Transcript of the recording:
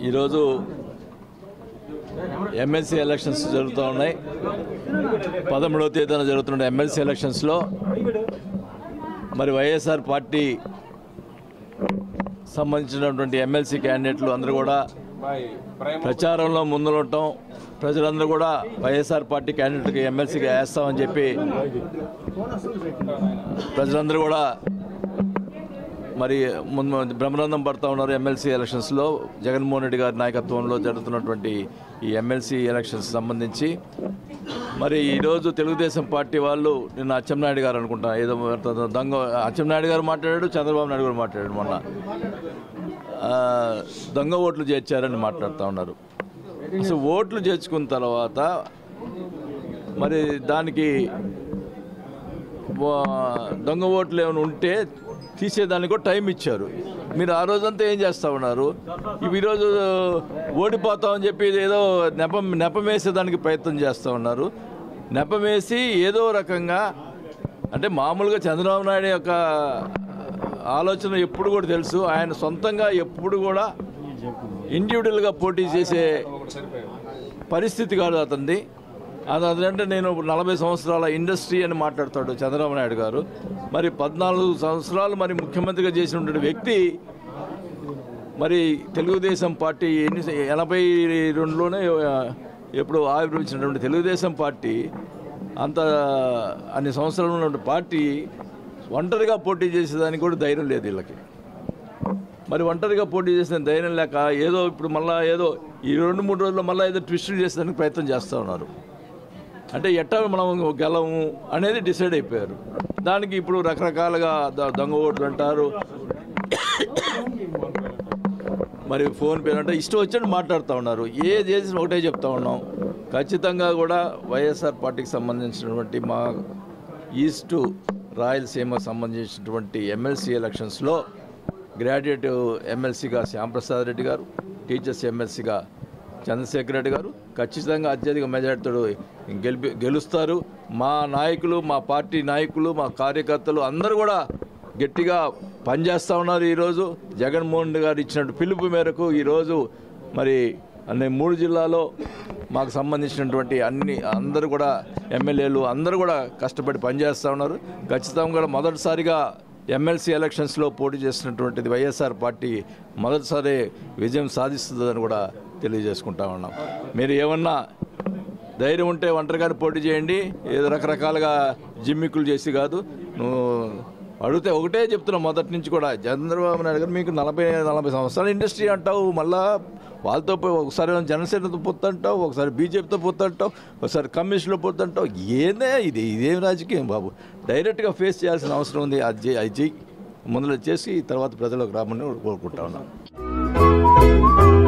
ఈరోజు MLC elections జరుగుతూ ఉన్నాయి పదమూడవ తేదీన జరుగుతున్న ఎమ్మెల్సీ ఎలక్షన్స్లో మరి వైఎస్ఆర్ పార్టీ సంబంధించినటువంటి ఎమ్మెల్సీ క్యాండిడేట్లు అందరూ కూడా ప్రచారంలో ముందుండటం ప్రజలందరూ కూడా వైఎస్ఆర్ పార్టీ క్యాండిడేట్కి ఎమ్మెల్సీగా వేస్తామని చెప్పి ప్రజలందరూ కూడా మరి ముందు బ్రహ్మరంధం పడతా ఉన్నారు ఎమ్మెల్సీ ఎలక్షన్స్లో జగన్మోహన్ రెడ్డి గారి నాయకత్వంలో జరుగుతున్నటువంటి ఈ ఎమ్మెల్సీ ఎలక్షన్స్ సంబంధించి మరి ఈరోజు తెలుగుదేశం పార్టీ వాళ్ళు నిన్న అచ్చెన్నాయుడు గారు అనుకుంటా ఏదో దొంగ అచ్చెన్నాయుడు గారు మాట్లాడాడు చంద్రబాబు నాయుడు గారు మాట్లాడాడు మొన్న ఆ, దొంగ ఓట్లు చేర్చారని మాట్లాడుతూ ఉన్నారు అసలు ఓట్లు చేర్చుకున్న తర్వాత మరి దానికి వా- దొంగ ఓట్లు ఏమైనా ఉంటే తీసేదానికి కూడా టైం ఇచ్చారు మీరు ఆ రోజంతా ఏం చేస్తూ ఉన్నారు ఇవి ఈరోజు ఓడిపోతామని చెప్పి ఏదో నెపం నెపమేసేదానికి ప్రయత్నం చేస్తూ ఉన్నారు నెపమేసి ఏదో రకంగా అంటే మామూలుగా చంద్రబాబు నాయుడు యొక్క ఆలోచన ఎప్పుడు కూడా తెలుసు ఆయన సొంతంగా ఎప్పుడు కూడా ఇండివిజువల్గా పోటీ చేసే పరిస్థితి కాదు అతనిది అది అదంటే నేను నలభై సంవత్సరాల ఇండస్ట్రీ అని మాట్లాడతాడు చంద్రబాబు నాయుడు గారు మరి పద్నాలుగు సంవత్సరాలు మరి ముఖ్యమంత్రిగా చేసినటువంటి వ్యక్తి మరి తెలుగుదేశం పార్టీ ఎన్ని ఎనభై రెండులోనే ఎప్పుడు ఆవిర్భవించినటువంటి తెలుగుదేశం పార్టీ అంత అన్ని సంవత్సరాలు ఉన్నటువంటి పార్టీ ఒంటరిగా పోటీ చేసేదానికి కూడా ధైర్యం లేదు వీళ్ళకి మరి ఒంటరిగా పోటీ చేసిన ధైర్యం లేక ఏదో ఇప్పుడు మళ్ళా ఏదో ఈ రెండు మూడు రోజుల్లో మళ్ళీ ఏదో ట్విస్టులు చేసేదానికి ప్రయత్నం చేస్తూ ఉన్నారు అంటే ఎట్టా మనం గెలము అనేది డిసైడ్ అయిపోయారు దానికి ఇప్పుడు రకరకాలుగా ద- దొంగ ఓట్లు అంటారు మరి ఫోన్ పే అంటే ఇష్టం వచ్చినట్టు మాట్లాడుతూ ఉన్నారు ఏ చేసిన ఒకటే చెప్తా ఉన్నాం ఖచ్చితంగా కూడా వైఎస్ఆర్ పార్టీకి సంబంధించినటువంటి మా ఈస్ట్ రాయలసీమకు సంబంధించినటువంటి ఎమ్మెల్సీ ఎలక్షన్స్లో గ్రాడ్యుయేట్ ఎమ్మెల్సీగా శ్యాంప్రసాద్ రెడ్డి గారు టీచర్స్ ఎమ్మెల్సీగా చంద్రశేఖర్ రెడ్డి గారు ఖచ్చితంగా అత్యధిక మెజార్టీతో గెలిపి గెలుస్తారు మా నాయకులు మా పార్టీ నాయకులు మా కార్యకర్తలు అందరూ కూడా గట్టిగా పనిచేస్తూ ఉన్నారు ఈరోజు జగన్మోహన్ రెడ్డి గారు ఇచ్చినట్టు పిలుపు మేరకు ఈరోజు మరి అన్ని మూడు జిల్లాలో మాకు సంబంధించినటువంటి అన్ని అందరూ కూడా ఎమ్మెల్యేలు అందరూ కూడా కష్టపడి పనిచేస్తూ ఉన్నారు ఖచ్చితంగా కూడా మొదటిసారిగా ఎమ్మెల్సీ ఎలక్షన్స్లో పోటీ చేసినటువంటిది వైఎస్ఆర్ పార్టీ మొదటిసారి విజయం సాధిస్తుందని కూడా తెలియజేసుకుంటా ఉన్నాం మీరు ఏమన్నా ధైర్యం ఉంటే ఒంటరిగానే పోటీ చేయండి ఏదో రకరకాలుగా జిమ్మిక్కులు చేసి కాదు నువ్వు అడిగితే ఒకటే చెప్తున్నా మొదటి నుంచి కూడా చంద్రబాబు నాయుడు గారు మీకు నలభై నలభై సంవత్సరాల ఇండస్ట్రీ అంటావు మళ్ళా వాళ్ళతో పోయి ఒకసారి జనసేనతో పొత్తంటావు ఒకసారి బీజేపీతో పొత్తంటావు ఒకసారి కమ్యూనిస్టులో పొత్తంటావు ఏందే ఇది ఇదేం రాజకీయం బాబు డైరెక్ట్గా ఫేస్ చేయాల్సిన అవసరం ఉంది అది చేయి అది చెయ్యి ముందులో చేసి తర్వాత ప్రజలకు రామని కోరుకుంటా ఉన్నాను